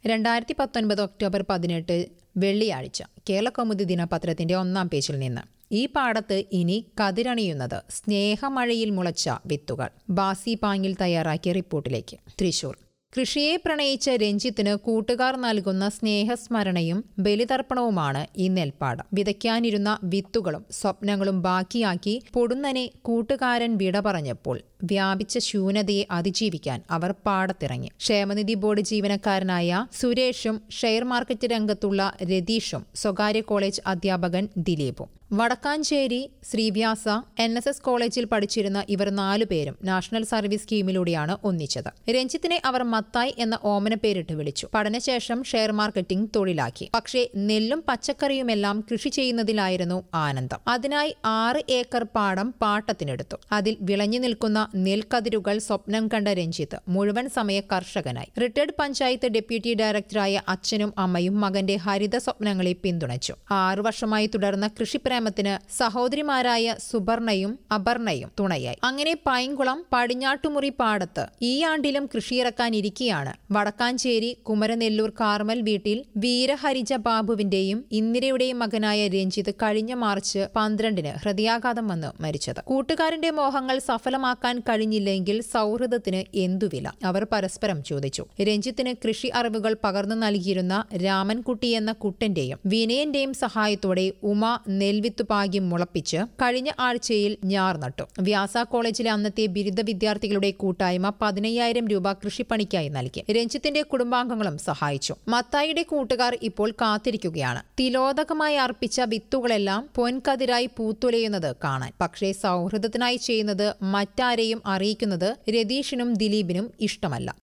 രണ്ടായിരത്തി പത്തൊൻപത് ഒക്ടോബർ പതിനെട്ട് വെള്ളിയാഴ്ച കേരളകൗമുദി ദിനപത്രത്തിന്റെ ഒന്നാം പേജിൽ നിന്ന് ഈ പാടത്ത് ഇനി കതിരണിയുന്നത് സ്നേഹമഴയിൽ മുളച്ച വിത്തുകൾ ബാസി പാങ്ങിൽ തയ്യാറാക്കിയ റിപ്പോർട്ടിലേക്ക് തൃശൂർ കൃഷിയെ പ്രണയിച്ച രഞ്ജിത്തിന് കൂട്ടുകാർ നൽകുന്ന സ്നേഹസ്മരണയും ബലിതർപ്പണവുമാണ് ഈ നെൽപ്പാടം വിതയ്ക്കാനിരുന്ന വിത്തുകളും സ്വപ്നങ്ങളും ബാക്കിയാക്കി പൊടുന്നനെ കൂട്ടുകാരൻ വിട പറഞ്ഞപ്പോൾ വ്യാപിച്ച ശൂന്യതയെ അതിജീവിക്കാൻ അവർ പാടത്തിറങ്ങി ക്ഷേമനിധി ബോർഡ് ജീവനക്കാരനായ സുരേഷും ഷെയർ മാർക്കറ്റ് രംഗത്തുള്ള രതീഷും സ്വകാര്യ കോളേജ് അധ്യാപകൻ ദിലീപും Vadakkanchery Sreevyasa N S S കോളേജിൽ പഠിച്ചിരുന്ന ഇവർ നാലുപേരും നാഷണൽ സർവീസ് സ്കീമിലൂടെയാണ് ഒന്നിച്ചത് രഞ്ജിത്തിനെ അവർ മത്തായി എന്ന ഓമന പേരിട്ട് വിളിച്ചു പഠനശേഷം ഷെയർ മാർക്കറ്റിംഗ് തൊഴിലാക്കി പക്ഷേ നെല്ലും പച്ചക്കറിയുമെല്ലാം കൃഷി ചെയ്യുന്നതിലായിരുന്നു ആനന്ദം അതിനായി ആറ് ഏക്കർ പാടം പാട്ടത്തിനെടുത്തു അതിൽ വിളഞ്ഞു നിൽക്കുന്ന നെൽക്കതിരുകൾ സ്വപ്നം കണ്ട രഞ്ജിത്ത് മുഴുവൻ സമയ കർഷകനായി റിട്ടയർഡ് പഞ്ചായത്ത് ഡെപ്യൂട്ടി ഡയറക്ടറായ അച്ഛനും അമ്മയും മകന്റെ ഹരിത സ്വപ്നങ്ങളെ പിന്തുണച്ചു ആറു വർഷമായി തുടർന്ന കൃഷിപ്രേമത്തിന് സഹോദരിമാരായ സുബർണയും അപർണയും തുണയായി അങ്ങനെ പൈങ്കുളം പടിഞ്ഞാട്ടുമുറി പാടത്ത് ഈ ആണ്ടിലും കൃഷിയിറക്കാനിരിക്കെയാണ് വടക്കാഞ്ചേരി കുമരനെല്ലൂർ കാർമൽ വീട്ടിൽ വീരഹരിജ ബാബുവിന്റെയും ഇന്ദിരയുടെയും മകനായ രഞ്ജിത്ത് കഴിഞ്ഞ മാർച്ച് പന്ത്രണ്ടിന് ഹൃദയാഘാതം വന്ന് മരിച്ചത് കൂട്ടുകാരന്റെ മോഹങ്ങൾ സഫലമാക്കാൻ കഴിഞ്ഞില്ലെങ്കിൽ സൗഹൃദത്തിന് എന്തുവില അവർ പരസ്പരം ചോദിച്ചു രഞ്ജിത്തിന് കൃഷി അറിവുകൾ പകർന്നു നൽകിയിരുന്ന രാമൻകുട്ടി എന്ന കുട്ടന്റെയും വിനയന്റെയും സഹായത്തോടെ ഉമ നെൽവിത്ത് പാകി മുളപ്പിച്ച് കഴിഞ്ഞ ആഴ്ചയിൽ ഞാർ നട്ടു വ്യാസ കോളേജിലെ അന്നത്തെ ബിരുദ വിദ്യാർത്ഥികളുടെ കൂട്ടായ്മ പതിനയ്യായിരം രൂപ കൃഷിപ്പണിക്കായി നൽകി രഞ്ജിത്തിന്റെ കുടുംബാംഗങ്ങളും സഹായിച്ചു മത്തായിയുടെ കൂട്ടുകാർ ഇപ്പോൾ കാത്തിരിക്കുകയാണ് തിലോദകമായി അർപ്പിച്ച വിത്തുകളെല്ലാം പൊൻകതിരായി പൂത്തുലയുന്നത് കാണാൻ പക്ഷേ സൗഹൃദത്തിനായി ചെയ്യുന്നത് മറ്റാരെയും അറിയിക്കുന്നത് രതീഷിനും ദിലീപിനും ഇഷ്ടമല്ല